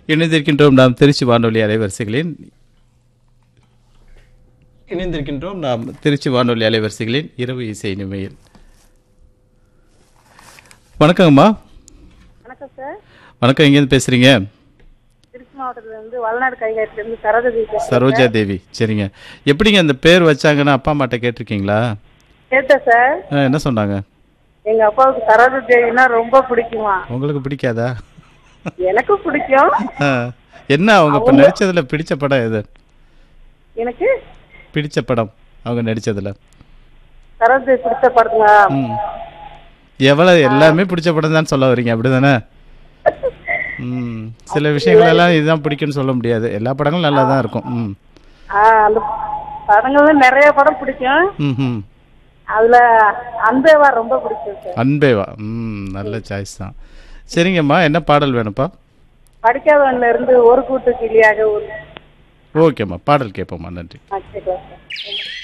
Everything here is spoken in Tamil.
இணைந்திருக்கின்றோம் நாம் திருச்சி வானொலி அலைவரிசைகளின் இணைந்திருக்கின்றோம் நாம் திருச்சி வானொலி அலைவரிசைகளின் இரவு இசை நிமையில் வணக்கங்கம்மா வணக்கம் சார் வணக்கம் எங்கேருந்து பேசுறீங்க திருச்சி மாவட்டத்துல இருந்து வளநாடு கைகாட்டில இருந்து சரதவி பேசுறேன். சரோஜா தேவி சரிங்க எப்படிங்க அந்த பேர் வச்சாங்கன்னு அப்பா அம்மாட்ட கேட்டிருக்கீங்களா கேட்டேன் சார் ஆ, என்ன சொன்னாங்க எங்க அப்பாவுக்கு சரத தேவினா ரொம்ப பிடிக்குமா உங்களுக்கு பிடிக்காதா எனக்கும் பிடிக்கும் ஆ, என்ன அவங்க இப்போ நடிச்சதுல பிடிச்ச படம் எது எனக்கு பிடிச்ச படம் அவங்க நடிச்சதுல சரத தேவி பிடிச்ச படத்துங்க ம் எவ்வளவு எல்லாமே பிடிச்ச படம் தான் சொல்ல வரீங்க அப்படிதானே ம் சில விஷயங்கள் எல்லாம் இதுதான் பிடிக்கும்னு சொல்ல முடியாது எல்லா படங்களும் நல்லா தான் இருக்கும் ம் ஆ, அந்த படங்கள்ல நிறைய படம் பிடிக்கும் ம் ம் அதுல அன்பேவா ரொம்ப பிடிக்கும் சார் அன்பேவா ம் நல்ல சாய்ஸ் தான் சரிங்கம்மா என்ன பாடல் வேணும்ப்பா படிக்காதவன்ல இருந்து ஒரு கூட்டு கிளியாக ஒரு ஓகேம்மா பாடல் கேட்போம்மா நன்றி ஆ, கேட்கலாம் சார்